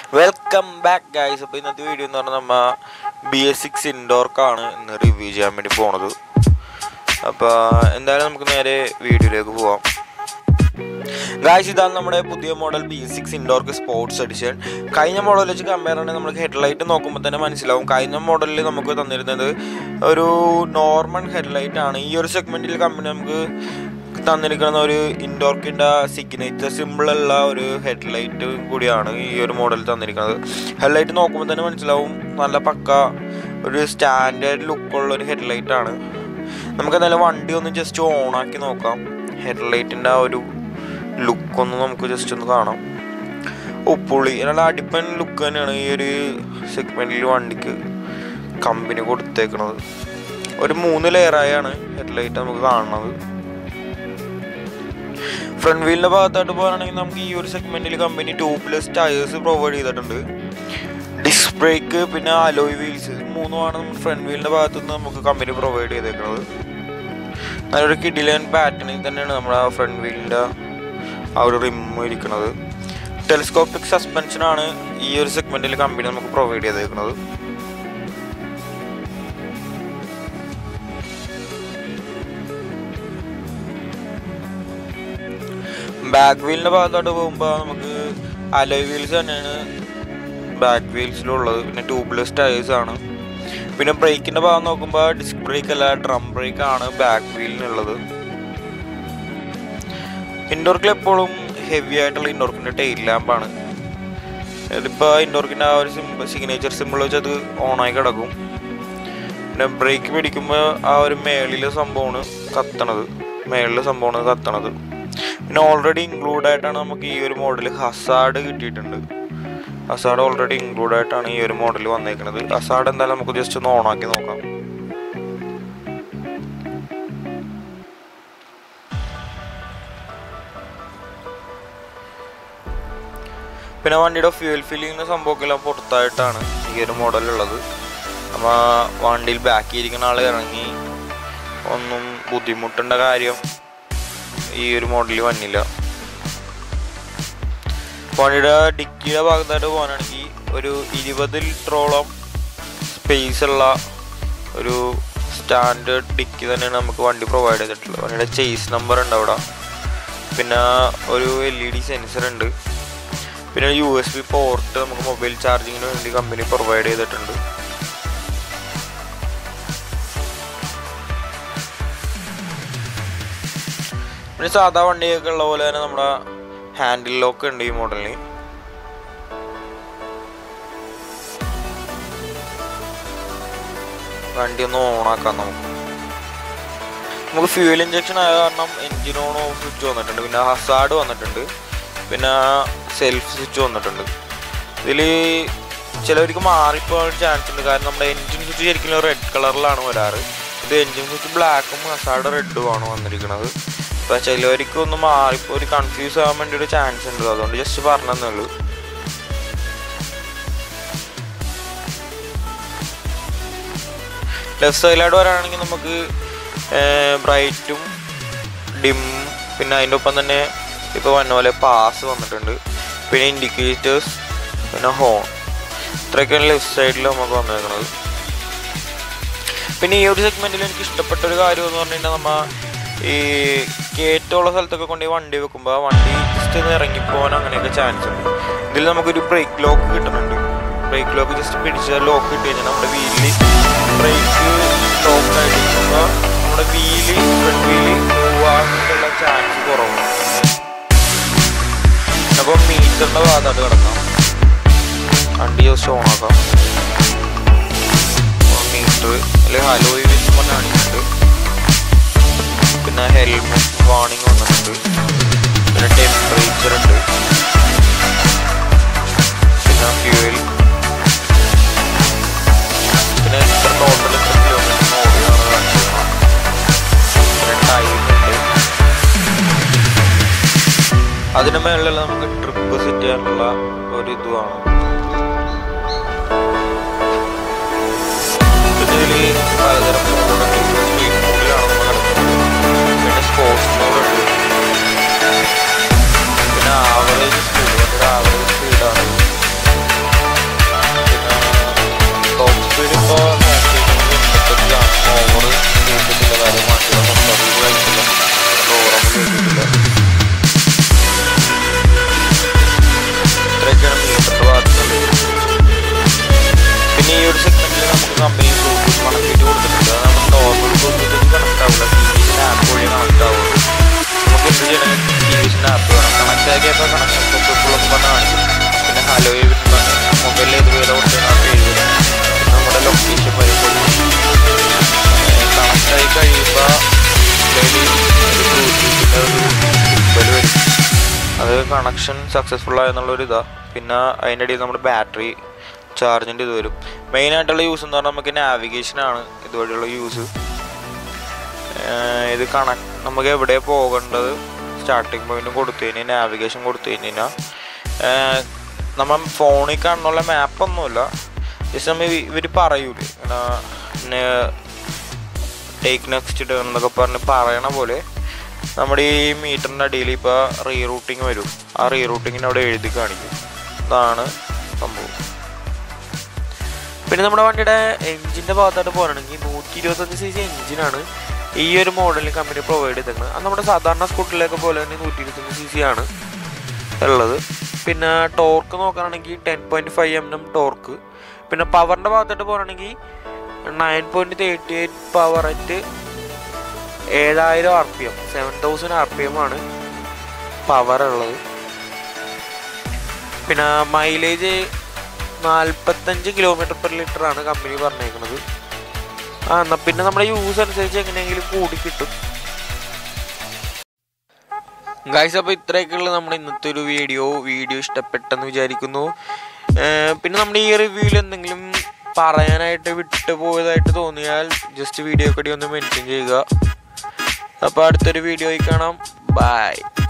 welcome back guys അപ്പോൾ ഇന്നത്തെ video എന്ന് പറഞ്ഞാൽ നമ്മ ബി എസ് സിക്സ് ഇൻഡോർക്കാണ് ഇന്ന് റിവ്യൂ ചെയ്യാൻ വേണ്ടി പോണത് അപ്പോൾ എന്തായാലും നമുക്ക് നേരെ വീഡിയോയിലേക്ക് പോവാം ഗായ്സ് ഇതാണ് നമ്മുടെ പുതിയ മോഡൽ ബി എസ് സിക്സ് ഇൻഡോർക്ക് സ്പോർട്സ് എഡിഷൻ കഴിഞ്ഞ മോഡൽ വെച്ച് കമ്പയർ ആണെങ്കിൽ നമുക്ക് ഹെഡ്ലൈറ്റ് നോക്കുമ്പോൾ തന്നെ മനസ്സിലാവും കഴിഞ്ഞ മോഡലിൽ നമുക്ക് തന്നിരുന്നത് ഒരു നോർമൽ ഹെഡ്ലൈറ്റ് ആണ് ഈ ഒരു സെഗ്മെൻറ്റിൽ കമ്പനി നമുക്ക് തന്നിരിക്കുന്ന ഒരു ഇൻഡോർക്കിൻ്റെ സിഗ്നേച്ചർ സിമ്പിളുള്ള ഒരു ഹെഡ്ലൈറ്റ് കൂടിയാണ് ഈ ഒരു മോഡൽ തന്നിരിക്കുന്നത് ഹെഡ്ലൈറ്റ് നോക്കുമ്പോൾ തന്നെ മനസ്സിലാവും നല്ല പക്ക ഒരു സ്റ്റാൻഡേർഡ് ലുക്കുള്ള ഒരു ഹെഡ്ലൈറ്റ് ആണ് നമുക്ക് എന്തായാലും വണ്ടി ഒന്ന് ജസ്റ്റ് ഓണാക്കി നോക്കാം ഹെഡ്ലൈറ്റിൻ്റെ ആ ഒരു ലുക്കൊന്ന് നമുക്ക് ജസ്റ്റ് ഒന്ന് കാണാം ഉപ്പുള്ളി നല്ല അടിപ്പൻ ലുക്ക് തന്നെയാണ് ഈ ഒരു സെഗ്മെൻറ്റിൽ വണ്ടിക്ക് കമ്പനി കൊടുത്തേക്കുന്നത് ഒരു മൂന്ന് ലെയറായാണ് ഹെഡ്ലൈറ്റ് നമുക്ക് കാണുന്നത് ഫ്രണ്ട് വീലിന്റെ ഭാഗത്തായിട്ട് പോകുകയാണെങ്കിൽ നമുക്ക് ഈ ഒരു സെഗ്മെന്റിൽ കമ്പനി ട്യൂബ്ലെസ് ടയേഴ്സ് പ്രൊവൈഡ് ചെയ്തിട്ടുണ്ട് ഡിസ്ക് ബ്രേക്ക് പിന്നെ അലോയ് വീൽസ് മൂന്നുമാണ് നമ്മുടെ ഫ്രണ്ട് വീലിന്റെ ഭാഗത്തു നിന്ന് നമുക്ക് കമ്പനി പ്രൊവൈഡ് ചെയ്തേക്കുന്നത് നല്ലൊരു കിഡിലൻ പാറ്റേണിൽ തന്നെയാണ് നമ്മുടെ ആ ഫ്രണ്ട് വീലിന്റെ ആ ഒരു റിം ഇരിക്കുന്നത് ടെലിസ്കോപ്പിക് സസ്പെൻഷനാണ് ഈ ഒരു സെഗ്മെന്റിൽ കമ്പനി നമുക്ക് പ്രൊവൈഡ് ചെയ്തേക്കുന്നത് ബാക്ക് വീലിന്റെ ഭാഗത്തോട്ട് പോകുമ്പോൾ നമുക്ക് അലോയ് വീൽസ് തന്നെയാണ് ബാക്ക് വീൽസിലുള്ളത് പിന്നെ ട്യൂബ്ലെസ് ടയേഴ്സ് ആണ് പിന്നെ ബ്രേക്കിന്റെ ഭാഗം നോക്കുമ്പോൾ ഡിസ്ക് ബ്രേക്ക് അല്ല ഡ്രം ബ്രേക്ക് ആണ് ബാക്ക് വീലിനുള്ളത് ഇൻഡോർക്കിൽ എപ്പോഴും ഹെവി ആയിട്ടുള്ള ഇൻഡോർക്കിന്റെ ടെയിൽ ലാമ്പാണ് ഇതിപ്പോൾ ഇൻഡോർക്കിന്റെ ആ ഒരു സിമ്പിൾ സിഗ്നേച്ചർ സിമ്പിൾ വെച്ച് അത് ഓണായി കിടക്കും പിന്നെ ബ്രേക്ക് പിടിക്കുമ്പോൾ ആ ഒരു മേളിലെ സംഭവമാണ് കത്തണത് മേളിലെ സംഭവമാണ് കത്തണത് പിന്നെ ഓൾറെഡി ഇൻക്ലൂഡ് ആയിട്ടാണ് നമുക്ക് ഈ ഒരു മോഡൽ ഹസാഡ് കിട്ടിയിട്ടുണ്ട് ഹസാഡ് ഓൾറെഡി ഇൻക്ലൂഡ് ആയിട്ടാണ് ഈ ഒരു മോഡൽ വന്നേക്കുന്നത് ഹസാഡ് എന്തായാലും നമുക്ക് ജസ്റ്റ് ഒന്ന് ഓണാക്കി നോക്കാം പിന്നെ വണ്ടിയുടെ ഫ്യൂൽ ഫില്ലിങ്ങിന് സംഭവമൊക്കെ പുറത്തായിട്ടാണ് ഈ ഒരു മോഡലുള്ളത് അപ്പോൾ വണ്ടിയിൽ ബാക്കി ഇരിക്കുന്ന ആൾ ഇറങ്ങി ഒന്നും ബുദ്ധിമുട്ടേണ്ട കാര്യം ഈ ഒരു മോഡലിൽ വന്നില്ല വണ്ടിയുടെ ഡിക്കിയുടെ ഭാഗത്തായിട്ട് പോകാനാണെങ്കിൽ ഒരു ഇരുപത് ലിറ്ററോളം സ്പേസ് ഉള്ള ഒരു സ്റ്റാൻഡേർഡ് ഡിക്കി തന്നെയാണ് നമുക്ക് വണ്ടി പ്രൊവൈഡ് ചെയ്തിട്ടുള്ളത് വണ്ടിയുടെ ചേസ് നമ്പർ ഉണ്ട് അവിടെ പിന്നെ ഒരു എൽ ഇ ഡി സെൻസർ ഉണ്ട് പിന്നെ യു എസ് ബി പോർട്ട് നമുക്ക് മൊബൈൽ ചാർജിങ്ങിന് വേണ്ടി കമ്പനി പ്രൊവൈഡ് ചെയ്തിട്ടുണ്ട് പിന്നെ സാധാ വണ്ടിയൊക്കെ ഉള്ള പോലെ തന്നെ നമ്മുടെ ഹാൻഡിൽ ലോക്ക് ഉണ്ട് ഈ മോഡലിന് വണ്ടി ഒന്ന് ഓണാക്കാം നമുക്ക് നമുക്ക് ഫ്യൂൽ ഇഞ്ചക്ഷൻ ആയ കാരണം എൻജിൻ ഓൺ ഓഫ് സ്വിച്ച് വന്നിട്ടുണ്ട് പിന്നെ ഹസാഡ് വന്നിട്ടുണ്ട് പിന്നെ സെൽഫ് സ്വിച്ച് വന്നിട്ടുണ്ട് ഇതിൽ ചിലവർക്ക് മാറിപ്പോകാൻ ചാൻസ് ഉണ്ട് കാരണം നമ്മുടെ എൻജിൻ സ്വിച്ച് ശരിക്കും റെഡ് കളറിലാണ് വരാറ് ഇത് എൻജിൻ സ്വിച്ച് ബ്ലാക്കും ഹസാഡ് റെഡും ആണ് വന്നിരിക്കുന്നത് അപ്പോൾ ചിലവർക്ക് ഒന്ന് മാറിപ്പോൾ ഒരു കൺഫ്യൂസ് ആകാൻ വേണ്ടി ഒരു ചാൻസ് ഉണ്ട് അതുകൊണ്ട് ജസ്റ്റ് പറഞ്ഞതേ ഉള്ളൂ ലെഫ്റ്റ് സൈഡിലായിട്ട് വരാണെങ്കിൽ നമുക്ക് ബ്രൈറ്റും ഡിം പിന്നെ അതിൻ്റെ ഒപ്പം തന്നെ ഇപ്പോൾ വന്ന പോലെ പാസ് വന്നിട്ടുണ്ട് പിന്നെ ഇൻഡിക്കേറ്റേഴ്സ് പിന്നെ ഹോൺ ഇത്രയൊക്കെയാണ് ലെഫ്റ്റ് സൈഡിൽ നമുക്ക് വന്നേക്കുന്നത് പിന്നെ ഈ ഒരു സെഗ്മെൻറ്റിൽ എനിക്ക് ഇഷ്ടപ്പെട്ട ഒരു കാര്യം എന്ന് പറഞ്ഞിട്ടുണ്ടെങ്കിൽ നമ്മ ഈ കയറ്റമുള്ള സ്ഥലത്തൊക്കെ കൊണ്ട് വണ്ടി വെക്കുമ്പോൾ വണ്ടി ജസ്റ്റ് ഒന്ന് ഇറങ്ങിപ്പോകാൻ അങ്ങനെയൊക്കെ ചാൻസ് ഉണ്ട് ഇതിൽ നമുക്കൊരു ബ്രേക്ക് ലോക്ക് കിട്ടുന്നുണ്ട് ബ്രേക്ക് ലോക്ക് ജസ്റ്റ് പിടിച്ച ലോക്ക് കിട്ടി കഴിഞ്ഞാൽ നമ്മുടെ വീലിൽ ബ്രേക്ക് ലോക്ക് ആയിരിക്കുമ്പോൾ നമ്മുടെ വീല് ഫ്രണ്ട് വീല് പോവാനുള്ള ചാൻസ് കുറവാണ് അപ്പോൾ മീറ്ററിൻ്റെ ഭാഗത്തായിട്ട് കിടക്കാം വണ്ടി ജസ്റ്റ് ഓണാക്കാം മീറ്റർ അല്ലെങ്കിൽ ഹലോയി വെച്ച് പറഞ്ഞാണിട്ടുണ്ട് പിന്നെ ഹെൽമെറ്റ് വാണിംഗ് വന്നിട്ടുണ്ട് പിന്നെ ടെമ്പറേച്ചർ ഉണ്ട് പിന്നെ ഫ്യൂവൽ പിന്നെ ഇത്ര ടോട്ടൽ എത്ര കിലോമീറ്റർ ഓടിയാണ് കാണിച്ചിരുന്നത് പിന്നെ ടൈം ഉണ്ട് അതിന് മേളിലുള്ള നമുക്ക് ട്രിപ്പ് സെറ്റ് ചെയ്യാനുള്ള ഒരു ഇതുമാണ് പിന്നെ ഇതിൽ പലതരം മോഡുണ്ട് സ്പീഡ് മോഡിലാണ് നമ്മൾ കിടക്കുന്നത് പിന്നെ സ്പോർട്സ് മോഡുണ്ട് പിന്നെ ആവറേജ് സ്പീഡ് ഒരു ആവറേജ് സ്പീഡാണ് സെറ്റാക്കിയപ്പോൾ കണക്ഷൻ സക്സസ്ഫുള്ളൊക്കെ പറഞ്ഞ് കാണിച്ചു പിന്നെ ഹലോ മൊബൈലിൽ ഏത് പേരെ കൊടുത്ത് ആ പേര് വരും പിന്നെ നമ്മുടെ ലൊക്കേഷൻ വരും കണക്റ്റ് ആയി കഴിയുമ്പോൾ ബ്ലൂടൂത്തിൻ്റെ ഒരു സിമ്പൽ വരും അത് കണക്ഷൻ സക്സസ്ഫുൾ ആയെന്നുള്ളൊരു ഇതാ പിന്നെ അതിൻ്റെ ഇടയിൽ നമ്മുടെ ബാറ്ററി ചാർജിൻ്റെ ഇത് വരും മെയിനായിട്ടുള്ള യൂസ് എന്ന് പറഞ്ഞാൽ നമുക്ക് നാവിഗേഷനാണ് ഇതുവഴിയുള്ള യൂസ് ഇത് കണക്ട് നമുക്ക് എവിടെ പോകേണ്ടത് സ്റ്റാർട്ടിങ് പോയിന്റ് കൊടുത്തു കഴിഞ്ഞാൽ നാവിഗേഷൻ കൊടുത്തു കഴിഞ്ഞാൽ നമ്മൾ ഫോണിൽ കാണുന്നുള്ള മാപ്പൊന്നുമില്ല ജസ്റ്റ് നമ്മൾ ഇവർ പറയൂലേ പിന്നെ ടേക്ക് നെക്സ്റ്റ് ടേൺ എന്നൊക്കെ പറഞ്ഞ് പറയണ പോലെ നമ്മുടെ ഈ മീറ്ററിൻ്റെ അടിയിൽ ഇപ്പോൾ റീറൂട്ടിങ് വരും ആ റീറൂട്ടിങ്ങിന് അവിടെ എഴുതി കാണിക്കും ഇതാണ് സംഭവം പിന്നെ നമ്മുടെ വണ്ടിയുടെ എഞ്ചിൻ്റെ ഭാഗത്തായിട്ട് പോകുകയാണെങ്കിൽ നൂറ്റി ഇരുപത്തഞ്ച് സി സി എഞ്ചിനാണ് ഈ ഒരു മോഡലിൽ കമ്പനി പ്രൊവൈഡ് ചെയ്തിട്ടുണ്ട് അത് നമ്മുടെ സാധാരണ സ്കൂട്ടറിലേക്ക് പോലെ തന്നെ നൂറ്റി ഇരുപത്തഞ്ച് സി സി ആണ് ഉള്ളത് പിന്നെ ടോർക്ക് നോക്കുകയാണെങ്കിൽ ten point five M M torque പിന്നെ പവറിൻ്റെ ഭാഗത്തോട്ട് പോകുകയാണെങ്കിൽ nine point thirty eight power at ഏഴായിരം R P M seven thousand R P M ആണ് പവർ ഉള്ളത് പിന്നെ മൈലേജ് നാൽപ്പത്തഞ്ച് കിലോമീറ്റർ പെർ ലിറ്റർ ആണ് കമ്പനി പറഞ്ഞേക്കുന്നത് ആ എന്നാൽ പിന്നെ നമ്മുടെ യൂസ് അനുസരിച്ച് എങ്ങനെയെങ്കിലും കൂടി കിട്ടും ഗൈസ് അപ്പോൾ ഇത്രയൊക്കെയുള്ള നമ്മുടെ ഇന്നത്തെ ഒരു വീഡിയോ വീഡിയോ ഇഷ്ടപ്പെട്ടെന്ന് വിചാരിക്കുന്നു ഏർ പിന്നെ നമ്മുടെ ഈ റിവ്യൂവിൽ എന്തെങ്കിലും പറയാനായിട്ട് വിട്ടു പോയതായിട്ട് തോന്നിയാൽ ജസ്റ്റ് വീഡിയോ കൂടി ഒന്ന് മെൻഷൻ ചെയ്യുക അപ്പോൾ അടുത്തൊരു വീഡിയോയിൽ കാണാം ബൈ